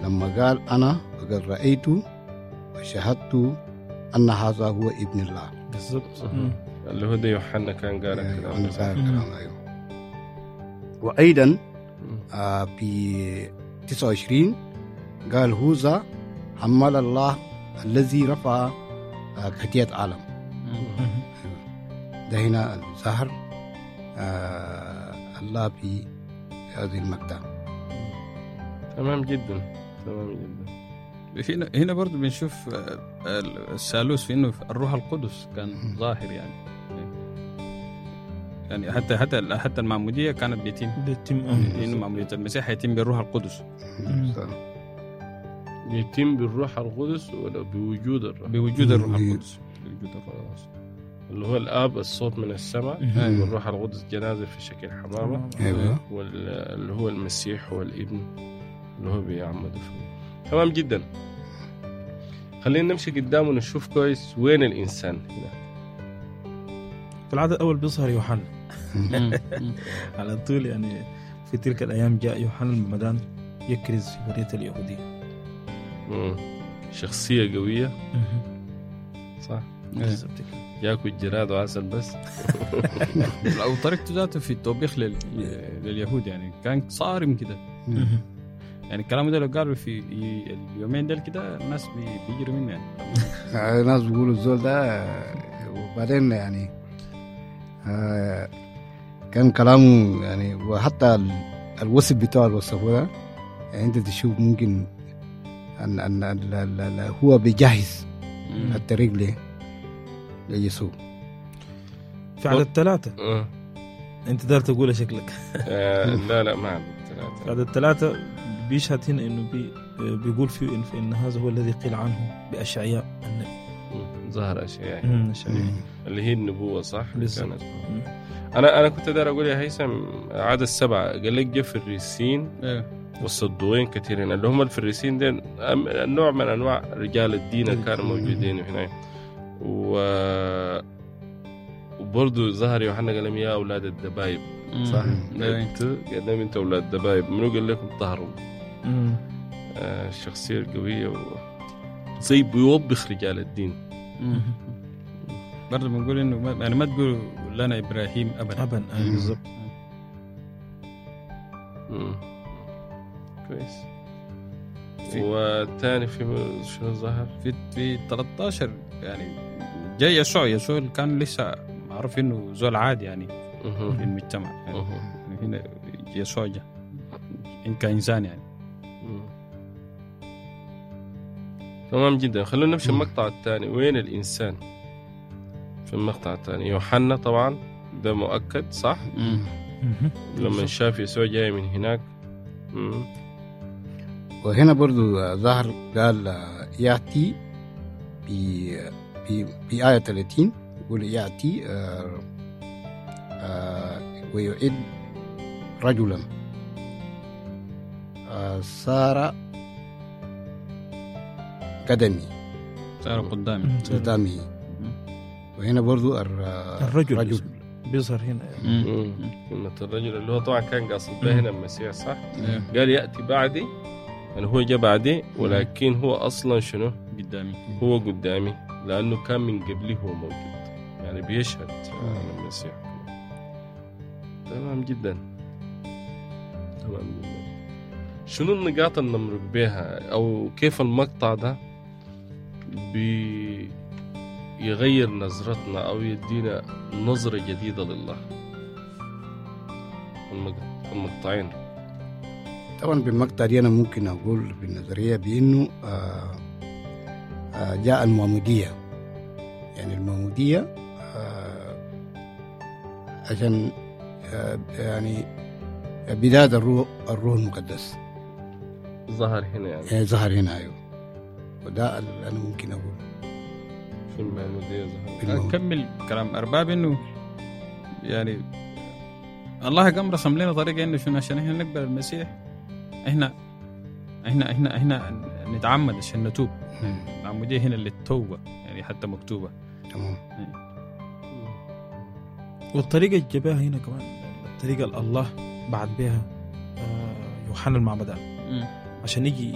لما قال أنا وقد رأيت وشهدت أن هذا هو ابن الله بالضبط مم. اللي هو ده يوحنا كان قال أنا الكلام قال ده. الكلام أيوه وأيضا مم. آه، في 29 قال هوذا حمل الله الذي رفع آه، خطية عالم مم. ده هنا الظهر آه الله في هذه المقطع تمام جدا تمام جدا هنا هنا برضه بنشوف آه، الثالوث في انه الروح القدس كان مم. ظاهر يعني يعني حتى حتى حتى المعموديه كانت بيتم بيتم انه معموديه المسيح هيتم بالروح القدس مم. يتم بالروح القدس ولا بوجود الروح بوجود الروح بوجود. القدس بوجود الروح القدس اللي هو الاب الصوت من السماء مم. والروح القدس جنازه في شكل حمامه ايوه واللي هو المسيح هو الابن اللي هو بيعمد فيه تمام جدا خلينا نمشي قدام ونشوف كويس وين الانسان هنا في العدد الاول بيظهر يوحنا مم. مم. على طول يعني في تلك الايام جاء يوحنا المعمدان يكرز في بريه اليهوديه مم. شخصيه قويه صح بالضبط كده. ياكل جراد وعسل بس او طريقته ذاته في التوبيخ لل... لليهود يعني كان صارم كده مم. يعني الكلام ده لو قالوا في اليومين دول كده الناس بي- بيجروا منه يعني آه، ناس بيقولوا الزول ده آه، وبعدين يعني آه، كان كلامه يعني وحتى ال- الوصف بتاعه اللي وصفه ده يعني انت تشوف ممكن ان ان ال- ال- ال- هو بيجهز مم. الطريق ل ليسوع في عدد ثلاثه آه. انت دار تقولها شكلك آه، لا لا ما عندي في ثلاثة عدد ثلاثه بيشهد هنا انه بي بيقول فيه إن, إن هذا هو الذي قيل عنه باشعياء النبي مم. ظهر اشياء مم، أشعياء. اللي هي النبوة صح؟ بالظبط. كانت. مم. أنا أنا كنت داير أقول يا هيثم عدد سبعة قال لك جه فريسين إيه. والصدوين كثيرين اللي هم الفريسين دين أم- نوع من أنواع رجال الدين اللي كانوا موجودين هنا و وبرضه ظهر يوحنا قال لهم يا أولاد الدبايب مم. صح؟ إيه. أنتوا قال لهم أنتوا أولاد الدبايب منو قال لكم طهروا؟ مم. آه الشخصية القوية و... زي بيوبخ رجال الدين مم. برضه بنقول انه ما- يعني ما تقولوا لنا ابراهيم ابدا ابا أيوة، بالضبط مم. كويس في- والثاني في شنو ظهر؟ في في 13 يعني جاي يسوع يسوع كان لسه معروف انه زول عادي يعني في مهم. المجتمع يعني مهم. هنا يسوع جاء إن كإنسان يعني مم. تمام جدا خلونا نمشي المقطع الثاني وين الإنسان في المقطع الثاني يوحنا طبعا ده مؤكد صح مم. لما شاف يسوع جاي من هناك مم. وهنا برضو آه، ظهر قال آه، يأتي في في في آية 30 يقول يأتي آه، آه، ويعد رجلا آه، صار قدمي صار قدامي مم. قدامه وهنا برضو الر- الرجل رجل بيظهر هنا مم. مم. كلمة الرجل اللي هو طبعا كان قاصد به هنا المسيح صح إيه. قال يأتي بعدي يعني هو جاء بعدي ولكن هو أصلا شنو قدامي هو قدامي لأنه كان من قبلي هو موجود يعني بيشهد عن المسيح تمام جدا تمام جدا شنو النقاط اللي نمرق بها أو كيف المقطع ده بيغير نظرتنا أو يدينا نظرة جديدة لله المق- المقطعين طبعا بالمقطع دي أنا ممكن أقول بالنظرية بأنه آه، آه، جاء المعمودية يعني المعمودية آه، عشان آه، يعني بداية الروح الروح المقدس ظهر هنا يعني يعني ظهر هنا أيوه وده اللي أنا ممكن أقول في المعمودية ظهر بالمعمودية. اكمل كلام ارباب انه يعني الله قام رسم لنا طريقه انه شنو عشان احنا نقبل المسيح احنا احنا احنا احنا نتعمد عشان نتوب مم. العموديه هنا للتوبه يعني حتى مكتوبه تمام والطريقه اللي جابها هنا كمان الطريقه اللي الله بعد بها آه، يوحنا المعمدان مم. عشان يجي